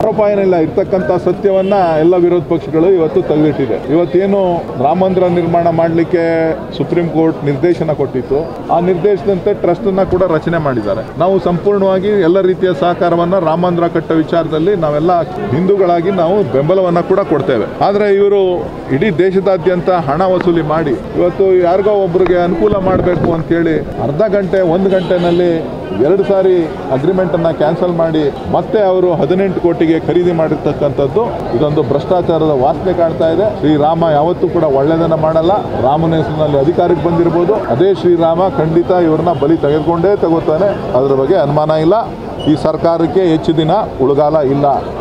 ಆರೋಪ ಏನಿಲ್ಲ ಇರ್ತಕ್ಕಂಥ ಸತ್ಯವನ್ನ ಎಲ್ಲ ವಿರೋಧ ಪಕ್ಷಗಳು ಇವತ್ತು ತೆಗೆದಿಟ್ಟಿದೆ ಇವತ್ತೇನು ರಾಮ ಮಂದಿರ ನಿರ್ಮಾಣ ಮಾಡಲಿಕ್ಕೆ ಸುಪ್ರೀಂ ಕೋರ್ಟ್ ನಿರ್ದೇಶನ ಕೊಟ್ಟಿತ್ತು ಆ ನಿರ್ದೇಶನದಂತೆ ಟ್ರಸ್ಟ್ ಅನ್ನ ಕೂಡ ರಚನೆ ಮಾಡಿದ್ದಾರೆ ನಾವು ಸಂಪೂರ್ಣವಾಗಿ ಎಲ್ಲ ರೀತಿಯ ಸಹಕಾರವನ್ನ ರಾಮ ಮಂದಿರ ಕಟ್ಟೋ ವಿಚಾರದಲ್ಲಿ ನಾವೆಲ್ಲ ಹಿಂದೂಗಳಾಗಿ ನಾವು ಬೆಂಬಲವನ್ನ ಕೂಡ ಕೊಡ್ತೇವೆ ಆದ್ರೆ ಇವರು ಇಡೀ ದೇಶದಾದ್ಯಂತ ಹಣ ವಸೂಲಿ ಮಾಡಿ ಇವತ್ತು ಯಾರಿಗೋ ಒಬ್ರಿಗೆ ಅನುಕೂಲ ಮಾಡಬೇಕು ಅಂತೇಳಿ ಅರ್ಧ ಗಂಟೆ ಒಂದು ಗಂಟೆನಲ್ಲಿ ಎರಡು ಸಾರಿ ಅಗ್ರಿಮೆಂಟ್ ಅನ್ನ ಕ್ಯಾನ್ಸಲ್ ಮಾಡಿ ಮತ್ತೆ ಅವರು ಹದಿನೆಂಟು ಕೋಟಿಗೆ ಖರೀದಿ ಮಾಡಿರ್ತಕ್ಕಂಥದ್ದು ಇದೊಂದು ಭ್ರಷ್ಟಾಚಾರದ ವಾಸನೆ ಕಾಣ್ತಾ ಇದೆ ಶ್ರೀರಾಮ ಯಾವತ್ತೂ ಕೂಡ ಒಳ್ಳೆಯದನ್ನ ಮಾಡಲ್ಲ ರಾಮನ ಹೆಸರಿನಲ್ಲಿ ಅಧಿಕಾರಕ್ಕೆ ಬಂದಿರಬಹುದು ಅದೇ ಶ್ರೀರಾಮ ಖಂಡಿತ ಇವ್ರನ್ನ ಬಲಿ ತೆಗೆದುಕೊಂಡೇ ತಗೋತಾನೆ ಅದ್ರ ಬಗ್ಗೆ ಅನುಮಾನ ಇಲ್ಲ ಈ ಸರ್ಕಾರಕ್ಕೆ ಹೆಚ್ಚು ದಿನ ಉಳಗಾಲ ಇಲ್ಲ